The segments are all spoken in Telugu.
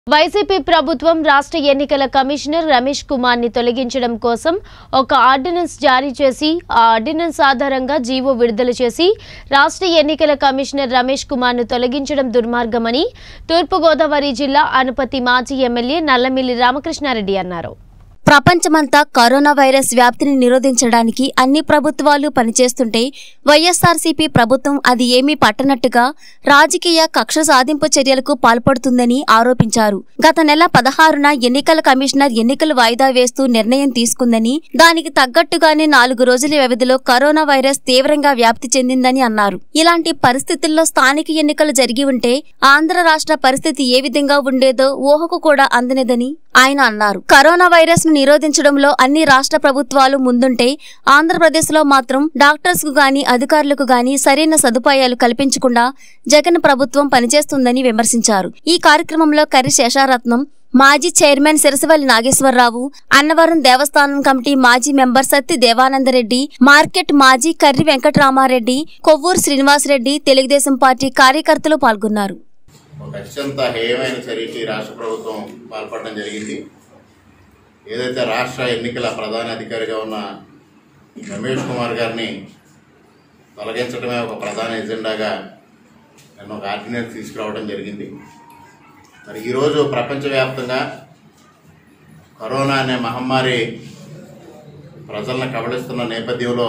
వైసీపీ ప్రభుత్వం రాష్ట్ర ఎన్నికల కమిషనర్ రమేష్ కుమార్ ని తొలగించడం కోసం ఒక ఆర్డినెన్స్ జారీ చేసి ఆ ఆర్డినెన్స్ ఆధారంగా జీవో విడుదల చేసి రాష్ట్ర ఎన్నికల కమిషనర్ రమేష్ కుమార్ ను తొలగించడం దుర్మార్గమని తూర్పుగోదావరి జిల్లా అనుపతి మాజీ ఎమ్మెల్యే నల్లమిల్లి రామకృష్ణారెడ్డి అన్నారు ప్రపంచమంతా కరోనా వైరస్ వ్యాప్తిని నిరోధించడానికి అన్ని ప్రభుత్వాలు పనిచేస్తుంటే వైఎస్ఆర్సీపీ ప్రభుత్వం అది ఏమీ పట్టనట్టుగా రాజకీయ కక్ష సాధింపు చర్యలకు పాల్పడుతుందని ఆరోపించారు గత నెల పదహారున ఎన్నికల కమిషనర్ ఎన్నికలు వాయిదా వేస్తూ నిర్ణయం తీసుకుందని దానికి తగ్గట్టుగానే నాలుగు రోజుల వ్యవధిలో కరోనా వైరస్ తీవ్రంగా వ్యాప్తి చెందిందని అన్నారు ఇలాంటి పరిస్థితుల్లో స్థానిక ఎన్నికలు జరిగి ఉంటే ఆంధ్ర రాష్ట్ర పరిస్థితి ఏ విధంగా ఉండేదో ఊహకు కూడా అందనిదని ఆయన అన్నారు కరోనా వైరస్ ను నిరోధించడంలో అన్ని రాష్ట్ర ప్రభుత్వాలు ముందుంటే ఆంధ్రప్రదేశ్ లో మాత్రం డాక్టర్స్ కు గాని అధికారులకు గాని సరైన సదుపాయాలు కల్పించకుండా జగన్ ప్రభుత్వం పనిచేస్తుందని విమర్శించారు ఈ కార్యక్రమంలో కరి శేషారత్నం మాజీ చైర్మన్ సిరసవల్లి నాగేశ్వరరావు అన్నవరం దేవస్థానం కమిటీ మాజీ మెంబర్ సత్తి దేవానందరెడ్డి మార్కెట్ మాజీ కర్రి వెంకటరామారెడ్డి కొవ్వూరు శ్రీనివాసరెడ్డి తెలుగుదేశం పార్టీ కార్యకర్తలు పాల్గొన్నారు ఒక అత్యంత హేయమైన చర్యకి రాష్ట్ర ప్రభుత్వం పాల్పడడం జరిగింది ఏదైతే రాష్ట్ర ఎన్నికల ప్రధాన అధికారిగా ఉన్న రమేష్ కుమార్ గారిని తొలగించడమే ఒక ప్రధాన ఎజెండాగా నేను ఒక ఆర్డినెన్స్ తీసుకురావడం జరిగింది మరి ఈరోజు ప్రపంచవ్యాప్తంగా కరోనా అనే మహమ్మారి ప్రజలను కబళిస్తున్న నేపథ్యంలో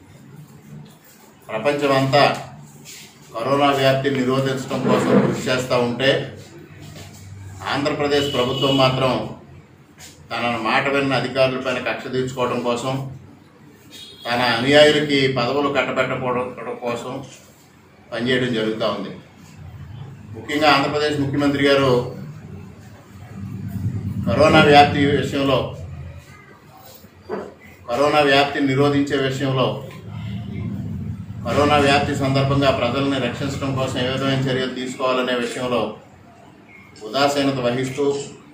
ప్రపంచమంతా కరోనా వ్యాప్తిని నిరోధించడం కోసం కృషి చేస్తూ ఉంటే ఆంధ్రప్రదేశ్ ప్రభుత్వం మాత్రం తన మాట విన్న అధికారులపైన కక్ష తీర్చుకోవడం కోసం తన అనుయాయులకి పదవులు కట్టబెట్టకపోవడం కోసం పనిచేయడం జరుగుతూ ఉంది ముఖ్యంగా ఆంధ్రప్రదేశ్ ముఖ్యమంత్రి గారు కరోనా వ్యాప్తి విషయంలో కరోనా వ్యాప్తిని నిరోధించే విషయంలో కరోనా వ్యాప్తి సందర్భంగా ప్రజల్ని రక్షించడం కోసం ఏ విధమైన చర్యలు తీసుకోవాలనే విషయంలో ఉదాసీనత వహిస్తూ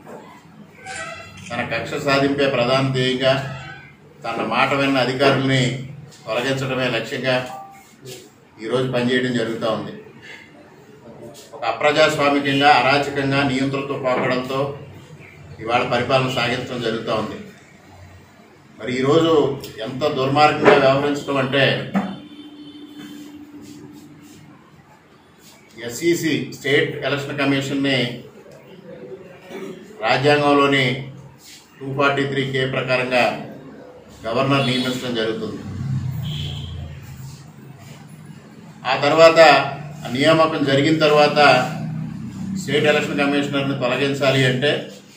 తన కక్ష సాధింపే ప్రధాన ధ్యేయంగా తన మాట విన్న అధికారుల్ని తొలగించడమే లక్ష్యంగా ఈరోజు పనిచేయడం జరుగుతూ ఉంది ఒక అప్రజాస్వామికంగా అరాచకంగా నియంత్రణతో పోకడంతో ఇవాళ పరిపాలన సాగించడం జరుగుతూ ఉంది మరి ఈరోజు ఎంత దుర్మార్గంగా వ్యవహరించడం అంటే ఎస్ఈసి స్టేట్ ఎలక్షన్ కమిషన్ని రాజ్యాంగంలోని టూ ఫార్టీ త్రీ కే ప్రకారంగా గవర్నర్ నియమించడం జరుగుతుంది ఆ తర్వాత ఆ నియామకం జరిగిన తర్వాత స్టేట్ ఎలక్షన్ కమిషనర్ని తొలగించాలి అంటే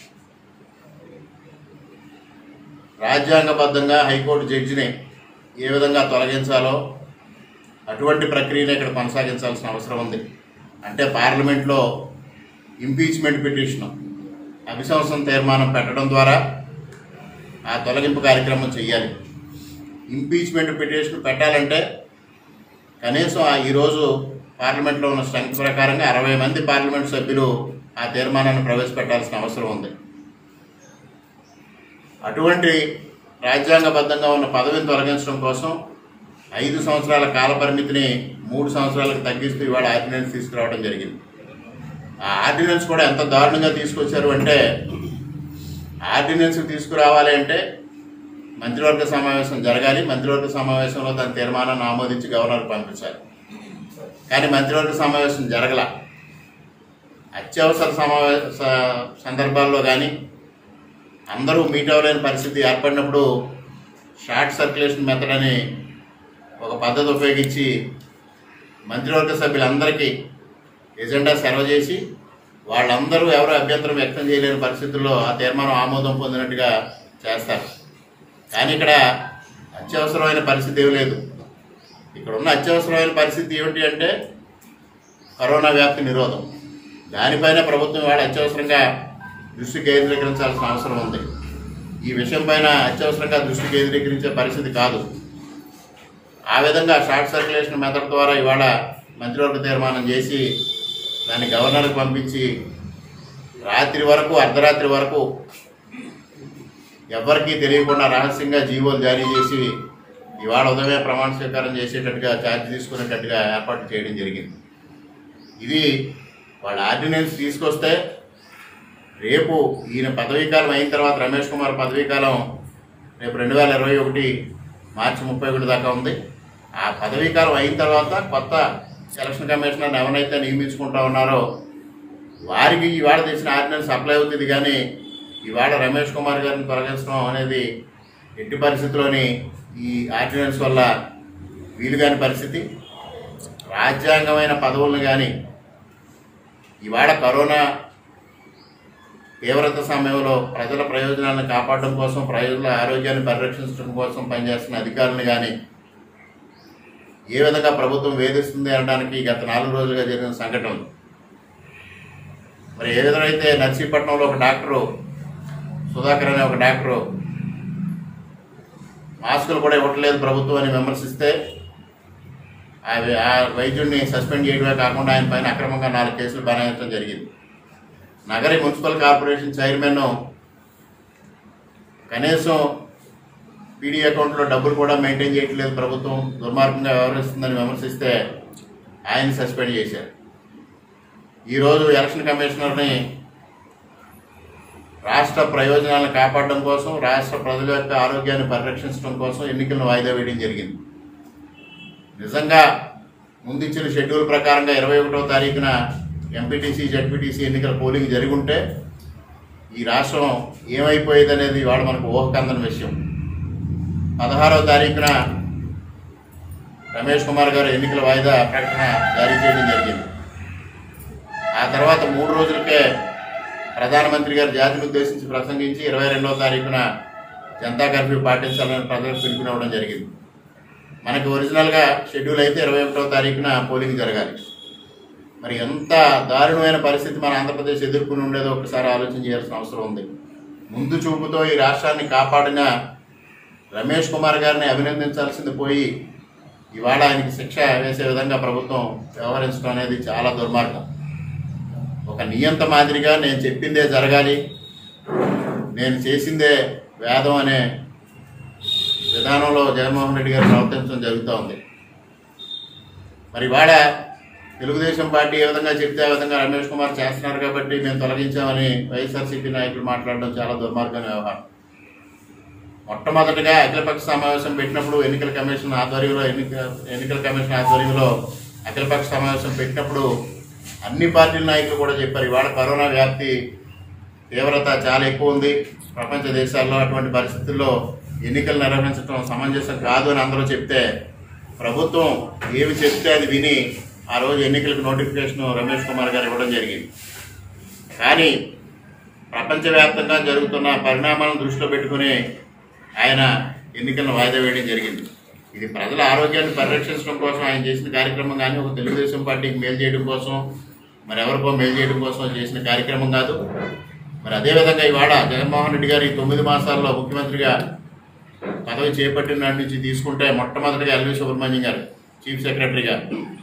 రాజ్యాంగబద్ధంగా హైకోర్టు జడ్జిని ఏ విధంగా తొలగించాలో అటువంటి ప్రక్రియను ఇక్కడ కొనసాగించాల్సిన అవసరం ఉంది అంటే పార్లమెంట్లో ఇంపీచ్మెంట్ పిటిషన్ అభిశంసన తీర్మానం పెట్టడం ద్వారా ఆ తొలగింపు కార్యక్రమం చేయాలి ఇంపీచ్మెంట్ పిటిషన్ పెట్టాలంటే కనీసం ఆ ఈరోజు పార్లమెంట్లో ఉన్న స్ట్రెంగ్త్ ప్రకారంగా అరవై మంది పార్లమెంట్ సభ్యులు ఆ తీర్మానాన్ని ప్రవేశపెట్టాల్సిన అవసరం ఉంది అటువంటి రాజ్యాంగబద్ధంగా ఉన్న పదవిని తొలగించడం కోసం ఐదు సంవత్సరాల కాల పరిమితిని మూడు సంవత్సరాలకు తగ్గిస్తూ ఇవాళ ఆర్డినెన్స్ తీసుకురావడం జరిగింది ఆ ఆర్డినెన్స్ కూడా ఎంత దారుణంగా తీసుకొచ్చారు అంటే ఆర్డినెన్స్ తీసుకురావాలి అంటే మంత్రివర్గ సమావేశం జరగాలి మంత్రివర్గ సమావేశంలో దాని తీర్మానాన్ని ఆమోదించి గవర్నర్కి పంపించాలి కానీ మంత్రివర్గ సమావేశం జరగల అత్యవసర సమావేశ సందర్భాల్లో కానీ అందరూ మీట్ అవ్వలేని పరిస్థితి ఏర్పడినప్పుడు షార్ట్ సర్క్యులేషన్ మెథడ్ అని ఒక పద్ధతి ఉపయోగించి మంత్రివర్గ సభ్యులందరికీ ఎజెండా సెలవు చేసి వాళ్ళందరూ ఎవరు అభ్యంతరం వ్యక్తం చేయలేని పరిస్థితుల్లో ఆ తీర్మానం ఆమోదం పొందినట్టుగా చేస్తారు కానీ ఇక్కడ అత్యవసరమైన పరిస్థితి ఏమీ లేదు ఇక్కడ ఉన్న అత్యవసరమైన పరిస్థితి ఏమిటి అంటే కరోనా వ్యాప్తి నిరోధం దానిపైన ప్రభుత్వం ఇవాళ అత్యవసరంగా దృష్టి కేంద్రీకరించాల్సిన అవసరం ఉంది ఈ విషయం పైన అత్యవసరంగా దృష్టి కేంద్రీకరించే పరిస్థితి కాదు ఆ విధంగా షార్ట్ సర్క్యులేషన్ మెథడ్ ద్వారా ఇవాళ మంత్రివర్గ తీర్మానం చేసి దాన్ని గవర్నర్కి పంపించి రాత్రి వరకు అర్ధరాత్రి వరకు ఎవరికీ తెలియకుండా రహస్యంగా జీవోలు జారీ చేసి ఇవాళ ఉదయమే ప్రమాణ స్వీకారం చేసేటట్టుగా ఛార్జ్ తీసుకునేటట్టుగా ఏర్పాటు చేయడం జరిగింది ఇది వాళ్ళ ఆర్డినెన్స్ తీసుకొస్తే రేపు ఈయన పదవీకాలం అయిన తర్వాత రమేష్ కుమార్ పదవీకాలం రేపు రెండు వేల ఇరవై ఒకటి మార్చి ముప్పై ఒకటి దాకా ఉంది ఆ పదవీకాలం అయిన తర్వాత కొత్త ఎలక్షన్ కమిషనర్ని ఎవరైతే నియమించుకుంటా ఉన్నారో వారికి ఇవాళ తెచ్చిన ఆర్డినెన్స్ అప్లై అవుతుంది కానీ ఇవాళ రమేష్ కుమార్ గారిని తొలగించడం అనేది ఎట్టి పరిస్థితుల్లోని ఈ ఆర్డినెన్స్ వల్ల వీలు కాని పరిస్థితి రాజ్యాంగమైన పదవులను కానీ ఇవాళ కరోనా తీవ్రత సమయంలో ప్రజల ప్రయోజనాలను కాపాడడం కోసం ప్రజల ఆరోగ్యాన్ని పరిరక్షించడం కోసం పనిచేస్తున్న అధికారులను కానీ ఏ విధంగా ప్రభుత్వం వేధిస్తుంది అనడానికి గత నాలుగు రోజులుగా జరిగిన సంఘటన మరి ఏ విధంగా అయితే నర్సీపట్నంలో ఒక డాక్టరు సుధాకర్ అనే ఒక డాక్టరు మాస్కులు కూడా ఇవ్వట్లేదు ప్రభుత్వం అని విమర్శిస్తే ఆ వై- ఆ వైద్యుడిని సస్పెండ్ చేయడమే కాకుండా ఆయన పైన అక్రమంగా నాలుగు కేసులు బనాయించడం జరిగింది నగరి మున్సిపల్ కార్పొరేషన్ చైర్మన్ కనీసం పీడీ అకౌంట్లో డబ్బులు కూడా మెయింటైన్ చేయట్లేదు ప్రభుత్వం దుర్మార్గంగా వ్యవహరిస్తుందని విమర్శిస్తే ఆయన సస్పెండ్ చేశారు ఈరోజు ఎలక్షన్ కమిషనర్ని రాష్ట్ర ప్రయోజనాలను కాపాడడం కోసం రాష్ట్ర ప్రజల యొక్క ఆరోగ్యాన్ని పరిరక్షించడం కోసం ఎన్నికలను వాయిదా వేయడం జరిగింది నిజంగా ముందు ఇచ్చిన షెడ్యూల్ ప్రకారంగా ఇరవై ఒకటో తారీఖున ఎంపీటీసీ జడ్పీటీసీ ఎన్నికల పోలింగ్ జరిగి ఉంటే ఈ రాష్ట్రం ఏమైపోయేది అనేది ఇవాళ మనకు ఊహకందని విషయం పదహారో తారీఖున రమేష్ కుమార్ గారు ఎన్నికల వాయిదా ప్రకటన జారీ చేయడం జరిగింది ఆ తర్వాత మూడు రోజులకే ప్రధానమంత్రి గారు జాతిని ఉద్దేశించి ప్రసంగించి ఇరవై రెండవ తారీఖున జనతా కర్ఫ్యూ పాటించాలని ప్రజలకు పిలుపునివ్వడం జరిగింది మనకి ఒరిజినల్గా షెడ్యూల్ అయితే ఇరవై ఒకటో తారీఖున పోలింగ్ జరగాలి మరి ఎంత దారుణమైన పరిస్థితి మన ఆంధ్రప్రదేశ్ ఎదుర్కొని ఉండేదో ఒకసారి ఆలోచన చేయాల్సిన అవసరం ఉంది ముందు చూపుతో ఈ రాష్ట్రాన్ని కాపాడిన రమేష్ కుమార్ గారిని అభినందించాల్సింది పోయి ఇవాళ ఆయనకి శిక్ష వేసే విధంగా ప్రభుత్వం వ్యవహరించడం అనేది చాలా దుర్మార్గం ఒక నియంత మాదిరిగా నేను చెప్పిందే జరగాలి నేను చేసిందే వేదం అనే విధానంలో జగన్మోహన్ రెడ్డి గారు ప్రవర్తించడం జరుగుతూ ఉంది మరి ఇవాళ తెలుగుదేశం పార్టీ ఏ విధంగా చెప్తే ఆ విధంగా రమేష్ కుమార్ చేస్తున్నారు కాబట్టి మేము తొలగించామని వైఎస్ఆర్సీపీ నాయకులు మాట్లాడడం చాలా దుర్మార్గమైన వ్యవహారం మొట్టమొదటిగా అఖిలపక్ష సమావేశం పెట్టినప్పుడు ఎన్నికల కమిషన్ ఆధ్వర్యంలో ఎన్నిక ఎన్నికల కమిషన్ ఆధ్వర్యంలో అఖిలపక్ష సమావేశం పెట్టినప్పుడు అన్ని పార్టీల నాయకులు కూడా చెప్పారు ఇవాళ కరోనా వ్యాప్తి తీవ్రత చాలా ఎక్కువ ఉంది ప్రపంచ దేశాల్లో అటువంటి పరిస్థితుల్లో ఎన్నికలు నిర్వహించడం సమంజసం కాదు అని అందరూ చెప్తే ప్రభుత్వం ఏమి చెప్తే అది విని ఆ రోజు ఎన్నికలకు నోటిఫికేషన్ రమేష్ కుమార్ గారు ఇవ్వడం జరిగింది కానీ ప్రపంచవ్యాప్తంగా జరుగుతున్న పరిణామాలను దృష్టిలో పెట్టుకుని ఆయన ఎన్నికలను వాయిదా వేయడం జరిగింది ఇది ప్రజల ఆరోగ్యాన్ని పరిరక్షించడం కోసం ఆయన చేసిన కార్యక్రమం కానీ ఒక తెలుగుదేశం పార్టీకి మేలు చేయడం కోసం మరి ఎవరికో మేలు చేయడం కోసం చేసిన కార్యక్రమం కాదు మరి అదేవిధంగా ఇవాళ జగన్మోహన్ రెడ్డి గారు ఈ తొమ్మిది మాసాల్లో ముఖ్యమంత్రిగా పదవి చేపట్టిన నాటి నుంచి తీసుకుంటే మొట్టమొదటిగా ఎల్వి సుబ్రహ్మణ్యం గారు చీఫ్ సెక్రటరీగా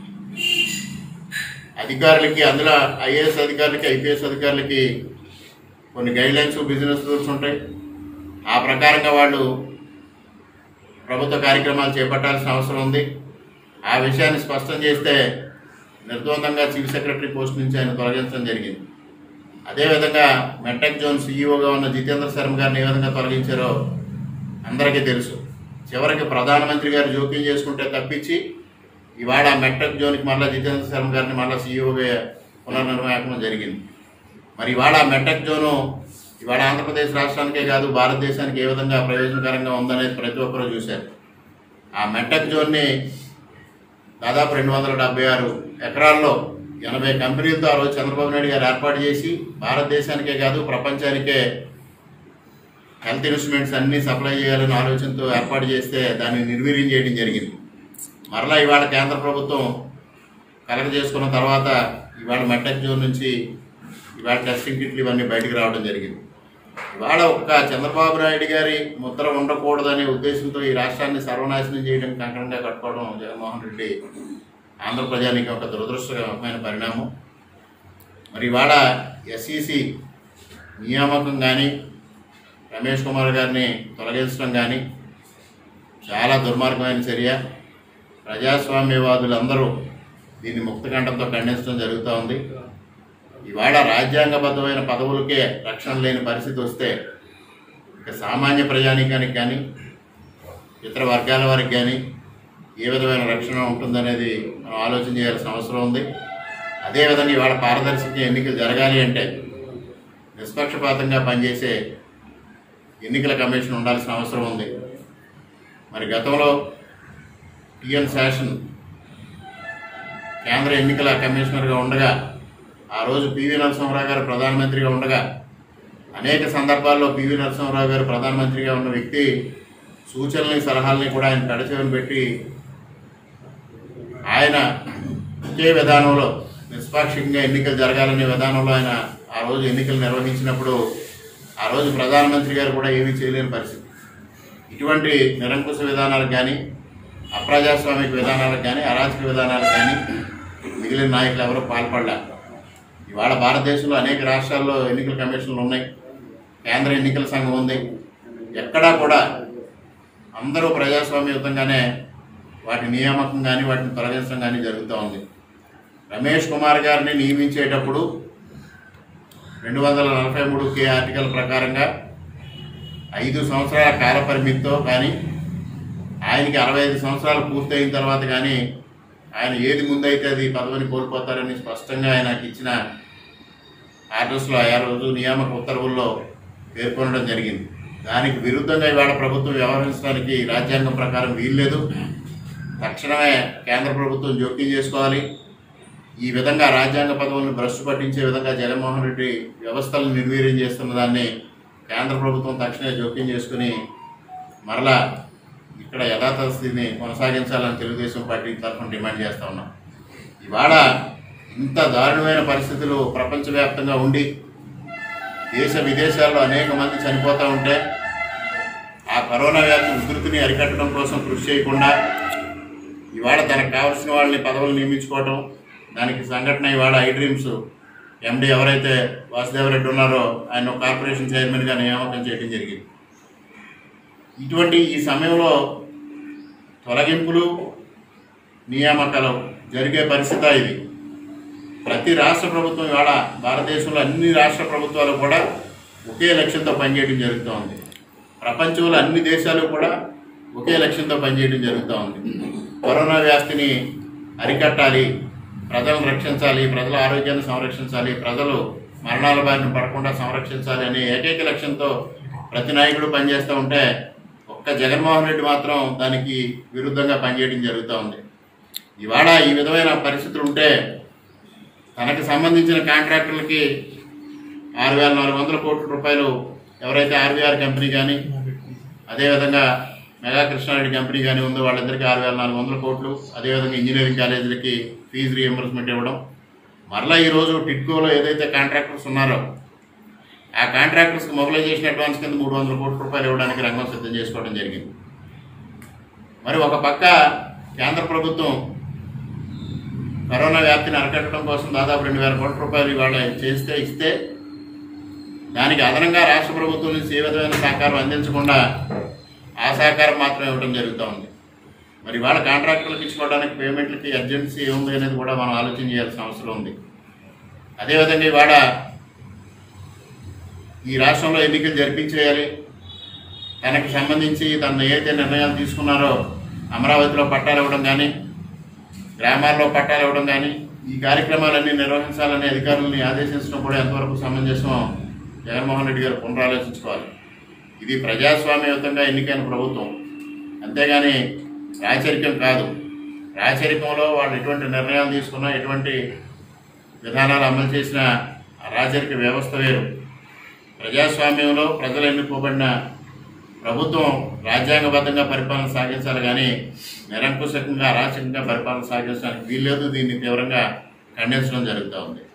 అధికారులకి అందులో ఐఏఎస్ అధికారులకి ఐపీఎస్ అధికారులకి కొన్ని గైడ్ లైన్స్ బిజినెస్ రూల్స్ ఉంటాయి ఆ ప్రకారంగా వాళ్ళు ప్రభుత్వ కార్యక్రమాలు చేపట్టాల్సిన అవసరం ఉంది ఆ విషయాన్ని స్పష్టం చేస్తే నిర్ద్వందంగా చీఫ్ సెక్రటరీ పోస్ట్ నుంచి ఆయన తొలగించడం జరిగింది అదేవిధంగా మెటెక్ జోన్ సీఈఓగా ఉన్న జితేంద్ర శర్మ గారిని ఏ విధంగా తొలగించారో అందరికీ తెలుసు చివరికి ప్రధానమంత్రి గారు జోక్యం చేసుకుంటే తప్పించి ఇవాళ మెట్రక్ జోన్కి మళ్ళీ జితేంద్ర శర్మ గారిని మళ్ళీ సీఈఓగా పునర్నిర్మాణం జరిగింది మరి ఇవాళ మెట్రక్ జోను ఇవాళ ఆంధ్రప్రదేశ్ రాష్ట్రానికే కాదు భారతదేశానికి ఏ విధంగా ప్రయోజనకరంగా ఉందనేది ప్రతి ఒక్కరూ చూశారు ఆ మెట్రక్ జోన్ని దాదాపు రెండు వందల డెబ్బై ఆరు ఎకరాల్లో ఎనభై కంపెనీలతో ఆ రోజు చంద్రబాబు నాయుడు గారు ఏర్పాటు చేసి భారతదేశానికే కాదు ప్రపంచానికే హెల్త్ ఇన్స్ట్రుమెంట్స్ అన్ని సప్లై చేయాలని ఆలోచనతో ఏర్పాటు చేస్తే దాన్ని నిర్వీర్యం చేయడం జరిగింది మరలా ఇవాళ కేంద్ర ప్రభుత్వం కలెక్ట్ చేసుకున్న తర్వాత ఇవాళ మెటక్ జోన్ నుంచి ఇవాళ టెస్టింగ్ కిట్లు ఇవన్నీ బయటకు రావడం జరిగింది ఇవాళ ఒక్క చంద్రబాబు నాయుడు గారి ముద్ర ఉండకూడదనే ఉద్దేశంతో ఈ రాష్ట్రాన్ని సర్వనాశనం చేయడం కంకణంగా కట్టుకోవడం జగన్మోహన్ రెడ్డి ఆంధ్ర ప్రజానికి ఒక దురదృష్టకరమైన పరిణామం మరి ఇవాళ ఎస్ఈసి నియామకం కానీ రమేష్ కుమార్ గారిని తొలగించడం కానీ చాలా దుర్మార్గమైన చర్య ప్రజాస్వామ్యవాదులందరూ దీన్ని ముక్తకంఠంతో ఖండించడం జరుగుతూ ఉంది ఇవాళ రాజ్యాంగబద్ధమైన పదవులకే రక్షణ లేని పరిస్థితి వస్తే ఇక సామాన్య ప్రజానీకానికి కానీ ఇతర వర్గాల వారికి కానీ ఏ విధమైన రక్షణ ఉంటుందనేది మనం ఆలోచన చేయాల్సిన అవసరం ఉంది అదేవిధంగా ఇవాళ పారదర్శక ఎన్నికలు జరగాలి అంటే నిష్పక్షపాతంగా పనిచేసే ఎన్నికల కమిషన్ ఉండాల్సిన అవసరం ఉంది మరి గతంలో టిఎన్ శాసన్ కేంద్ర ఎన్నికల కమిషనర్గా ఉండగా ఆ రోజు పివి నరసింహరావు గారు ప్రధానమంత్రిగా ఉండగా అనేక సందర్భాల్లో పివి నరసింహరావు గారు ప్రధానమంత్రిగా ఉన్న వ్యక్తి సూచనల్ని సలహాలని కూడా ఆయన కడచెవిని పెట్టి ఆయన ఒకే విధానంలో నిష్పాక్షికంగా ఎన్నికలు జరగాలనే విధానంలో ఆయన ఆ రోజు ఎన్నికలు నిర్వహించినప్పుడు ఆ రోజు ప్రధానమంత్రి గారు కూడా ఏమీ చేయలేని పరిస్థితి ఇటువంటి నిరంకుశ విధానాలకు కానీ అప్రజాస్వామిక విధానాలకు కానీ అరాచక విధానాలకు కానీ మిగిలిన నాయకులు ఎవరూ పాల్పడలే ఇవాళ భారతదేశంలో అనేక రాష్ట్రాల్లో ఎన్నికల కమిషన్లు ఉన్నాయి కేంద్ర ఎన్నికల సంఘం ఉంది ఎక్కడా కూడా అందరూ ప్రజాస్వామ్యయుతంగానే వాటి నియామకం కానీ వాటిని తొలగించడం కానీ జరుగుతూ ఉంది రమేష్ కుమార్ గారిని నియమించేటప్పుడు రెండు వందల నలభై మూడు కే ఆర్టికల్ ప్రకారంగా ఐదు సంవత్సరాల కాల పరిమితితో కానీ ఆయనకి అరవై ఐదు సంవత్సరాలు పూర్తయిన తర్వాత కానీ ఆయన ఏది ముందైతే అది పదవిని కోల్పోతారని స్పష్టంగా ఆయనకి ఇచ్చిన ఆర్డర్స్లో ఆయా రోజు నియామక ఉత్తర్వుల్లో పేర్కొనడం జరిగింది దానికి విరుద్ధంగా ఇవాళ ప్రభుత్వం వ్యవహరించడానికి రాజ్యాంగం ప్రకారం వీల్లేదు తక్షణమే కేంద్ర ప్రభుత్వం జోక్యం చేసుకోవాలి ఈ విధంగా రాజ్యాంగ పదవులను భ్రష్టు పట్టించే విధంగా జగన్మోహన్ రెడ్డి వ్యవస్థలను నిర్వీర్యం చేస్తున్న దాన్ని కేంద్ర ప్రభుత్వం తక్షణమే జోక్యం చేసుకుని మరలా ఇక్కడ యథాతథ స్థితిని కొనసాగించాలని తెలుగుదేశం పార్టీ తరఫున డిమాండ్ చేస్తా ఉన్నాం ఇవాళ ఇంత దారుణమైన పరిస్థితులు ప్రపంచవ్యాప్తంగా ఉండి దేశ విదేశాల్లో అనేక మంది చనిపోతూ ఉంటే ఆ కరోనా వ్యాధి ఉధృతిని అరికట్టడం కోసం కృషి చేయకుండా ఇవాళ తనకు కావాల్సిన వాళ్ళని పదవులు నియమించుకోవటం దానికి సంఘటన ఇవాళ ఐ డ్రీమ్స్ ఎండి ఎవరైతే వాసుదేవరెడ్డి ఉన్నారో ఆయన ఒక కార్పొరేషన్ చైర్మన్గా నియామకం చేయడం జరిగింది ఇటువంటి ఈ సమయంలో తొలగింపులు నియామకాలు జరిగే పరిస్థితి ఇది ప్రతి రాష్ట్ర ప్రభుత్వం ఇవాళ భారతదేశంలో అన్ని రాష్ట్ర ప్రభుత్వాలు కూడా ఒకే లక్ష్యంతో పనిచేయడం జరుగుతూ ఉంది ప్రపంచంలో అన్ని దేశాలు కూడా ఒకే లక్ష్యంతో పనిచేయడం జరుగుతూ ఉంది కరోనా వ్యాప్తిని అరికట్టాలి ప్రజలను రక్షించాలి ప్రజల ఆరోగ్యాన్ని సంరక్షించాలి ప్రజలు మరణాల బారిన పడకుండా సంరక్షించాలి అనే ఏకైక లక్ష్యంతో ప్రతి నాయకుడు పనిచేస్తూ ఉంటే ఒక్క జగన్మోహన్ రెడ్డి మాత్రం దానికి విరుద్ధంగా పనిచేయడం జరుగుతూ ఉంది ఇవాళ ఈ విధమైన పరిస్థితులు ఉంటే తనకు సంబంధించిన కాంట్రాక్టర్లకి ఆరు వేల నాలుగు వందల కోట్ల రూపాయలు ఎవరైతే ఆర్బీఆర్ కంపెనీ కానీ అదేవిధంగా మెగా కృష్ణారెడ్డి కంపెనీ కానీ ఉందో వాళ్ళందరికీ ఆరు వేల నాలుగు వందల కోట్లు అదేవిధంగా ఇంజనీరింగ్ కాలేజీలకి ఫీజు రీఎంబర్స్మెంట్ ఇవ్వడం మరలా ఈరోజు టిట్కోలో ఏదైతే కాంట్రాక్టర్స్ ఉన్నారో ఆ కాంట్రాక్టర్స్కి మొబిలైజేషన్ అడ్వాన్స్ కింద మూడు వందల కోట్ల రూపాయలు ఇవ్వడానికి రంగం సిద్ధం చేసుకోవడం జరిగింది మరి ఒక పక్క కేంద్ర ప్రభుత్వం కరోనా వ్యాప్తిని అరికట్టడం కోసం దాదాపు రెండు వేల కోట్ల రూపాయలు ఇవాళ చేస్తే ఇస్తే దానికి అదనంగా రాష్ట్ర ప్రభుత్వం నుంచి ఏ విధమైన సహకారం అందించకుండా ఆ సహకారం మాత్రమే ఇవ్వడం జరుగుతూ ఉంది మరి వాళ్ళ కాంట్రాక్టర్లకు ఇచ్చుకోవడానికి పేమెంట్లకి అర్జెన్సీ ఏముంది అనేది కూడా మనం ఆలోచన చేయాల్సిన అవసరం ఉంది అదేవిధంగా ఇవాళ ఈ రాష్ట్రంలో ఎన్నికలు జరిపించేయాలి తనకి సంబంధించి తను ఏదైతే నిర్ణయాలు తీసుకున్నారో అమరావతిలో పట్టాలు ఇవ్వడం కానీ గ్రామాల్లో పట్టాలు ఇవ్వడం కానీ ఈ కార్యక్రమాలన్నీ నిర్వహించాలని అధికారులని ఆదేశించడం కూడా ఎంతవరకు సమంజసం జగన్మోహన్ రెడ్డి గారు పునరాలోచించుకోవాలి ఇది ప్రజాస్వామ్యయుతంగా ఎన్నికైన ప్రభుత్వం అంతేగాని రాచరికం కాదు రాచరికంలో వాళ్ళు ఎటువంటి నిర్ణయాలు తీసుకున్నా ఎటువంటి విధానాలు అమలు చేసిన ఆ రాచరిక వ్యవస్థ వేరు ప్రజాస్వామ్యంలో ప్రజలు ఎన్నుకోబడిన ప్రభుత్వం రాజ్యాంగబద్ధంగా పరిపాలన సాగించాలి కానీ నిరంకుశంగా అరాచకంగా పరిపాలన సాగించడానికి వీల్లేదు దీన్ని తీవ్రంగా ఖండించడం జరుగుతూ ఉంది